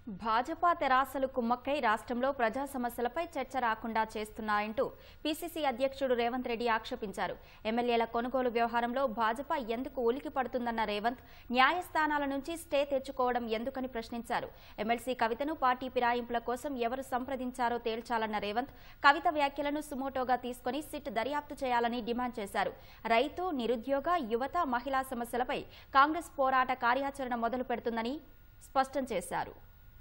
భాజపా తెరాసలు కుమ్మక్కై రాష్ట్రంలో ప్రజా సమస్యలపై చర్చ రాకుండా చేస్తున్నాయంటూ పీసీసీ అధ్యక్షుడు రేవంత్ రెడ్డి ఆక్షేపించారు ఎమ్మెల్యేల కొనుగోలు వ్యవహారంలో భాజపా ఎందుకు ఉలికి పడుతుందన్న రేవంత్ న్యాయస్థానాల నుంచి స్టే తెచ్చుకోవడం ఎందుకని ప్రశ్నించారు ఎమ్మెల్సీ కవితను పార్టీ ఫిరాయింపుల కోసం ఎవరు సంప్రదించారో తేల్చాలన్న రేవంత్ కవిత వ్యాఖ్యలను సుమోటోగా తీసుకుని సిట్ దర్యాప్తు చేయాలని డిమాండ్ చేశారు రైతు నిరుద్యోగ యువత మహిళా సమస్యలపై కాంగ్రెస్ పోరాట కార్యాచరణ మొదలు పెడుతుందని స్పష్టం చేశారు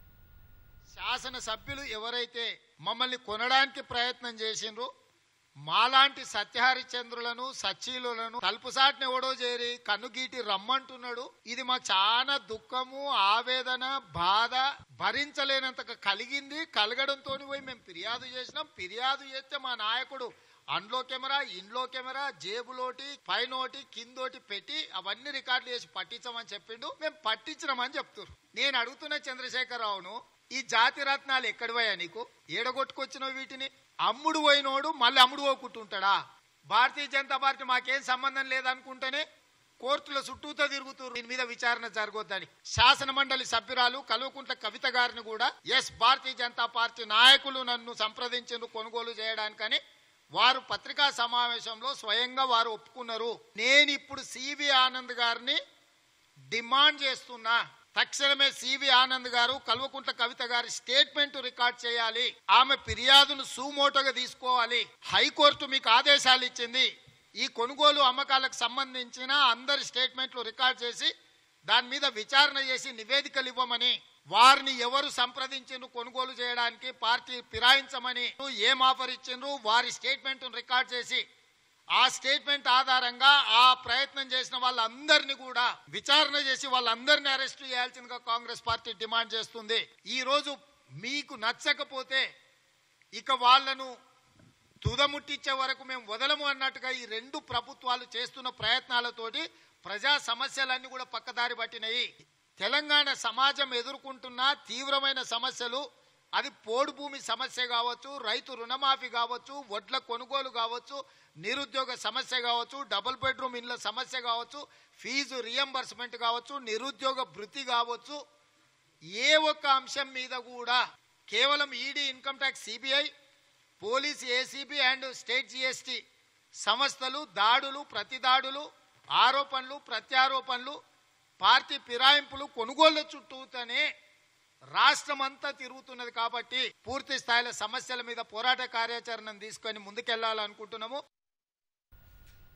శాసనసభ్యులు ఎవరైతే మమ్మల్ని కొనడానికి ప్రయత్నం చేసిండ్రో మాలాంటి సత్యహరిచంద్రులను సచ్చీలులను తలుపుసాటిని ఎవడో చేరి కన్నుగీటి రమ్మంటున్నాడు ఇది మాకు చాలా దుఃఖము ఆవేదన బాధ భరించలేనంత కలిగింది కలగడంతో పోయి మేము ఫిర్యాదు చేసినాం ఫిర్యాదు చేస్తే మా నాయకుడు అండ్లో కెమెరా ఇంట్లో కెమెరా జేబులోటి పైనోటి కిందోటి పెట్టి అవన్నీ రికార్డులు చేసి పట్టించమని చెప్పిండు మేము పట్టించినామని చెప్తున్నారు నేను అడుగుతున్న చంద్రశేఖరరావును ఈ జాతి రత్నాలు ఎక్కడి పోయా నీకు ఏడగొట్టుకొచ్చినావు వీటిని అమ్ముడు పోయినోడు మళ్ళీ అమ్ముడు పోకుంటుంటాడా భారతీయ జనతా పార్టీ మాకేం సంబంధం లేదనుకుంటేనే కోర్టుల చుట్టూతో తిరుగుతున్నారు దీని మీద విచారణ జరగొద్దని శాసన మండలి సభ్యురాలు కల్వకుంట్ల కవిత గారిని కూడా ఎస్ భారతీయ జనతా పార్టీ నాయకులు నన్ను సంప్రదించేందుకు కొనుగోలు చేయడానికని వారు పత్రికా సమావేశంలో స్వయంగా వారు ఒప్పుకున్నారు నేను ఇప్పుడు సివి ఆనంద్ గారిని డిమాండ్ చేస్తున్నా తక్షణమే సివి ఆనంద్ గారు కల్వకుంట్ల కవిత గారి స్టేట్మెంట్ రికార్డ్ చేయాలి ఆమె ఫిర్యాదును సుమోటోగా తీసుకోవాలి హైకోర్టు మీకు ఆదేశాలు ఇచ్చింది ఈ కొనుగోలు అమ్మకాలకు సంబంధించిన అందరి స్టేట్మెంట్లు రికార్డ్ చేసి దాని మీద విచారణ చేసి నివేదికలు ఇవ్వమని వారిని ఎవరు సంప్రదించిండ్రు కొనుగోలు చేయడానికి పార్టీ ఫిరాయించమని ఏం ఆఫర్ ఇచ్చిండ్రు వారి స్టేట్మెంట్ రికార్డ్ చేసి ఆ స్టేట్మెంట్ ఆధారంగా ఆ ప్రయత్నం చేసిన వాళ్ళందరినీ కూడా విచారణ చేసి వాళ్ళందరినీ అరెస్ట్ చేయాల్సిందిగా కాంగ్రెస్ పార్టీ డిమాండ్ చేస్తుంది ఈ రోజు మీకు నచ్చకపోతే ఇక వాళ్ళను తుదముట్టించే వరకు మేము వదలము అన్నట్టుగా ఈ రెండు ప్రభుత్వాలు చేస్తున్న ప్రయత్నాలతోటి ప్రజా సమస్యలన్నీ కూడా పక్కదారి పట్టినాయి తెలంగాణ సమాజం ఎదుర్కొంటున్న తీవ్రమైన సమస్యలు అది పోడు భూమి సమస్య కావచ్చు రైతు రుణమాఫీ కావచ్చు వడ్ల కొనుగోలు కావచ్చు నిరుద్యోగ సమస్య కావచ్చు డబుల్ బెడ్రూమ్ ఇళ్ళ సమస్య కావచ్చు ఫీజు రియంబర్స్మెంట్ కావచ్చు నిరుద్యోగ భృతి కావచ్చు ఏ ఒక్క అంశం మీద కూడా కేవలం ED income tax CBI police ACB and state GST సంస్థలు దాడులు ప్రతిదాడులు ఆరోపణలు ప్రత్యారోపణలు పార్టీ ఫిరాయింపులు కొనుగోళ్ల చుట్టూతోనే రాష్ట్రమంతా తిరుగుతున్నది కాబట్టి పూర్తి స్థాయిలో సమస్యల మీద పోరాట కార్యాచరణను తీసుకొని ముందుకెళ్లాలనుకుంటున్నాము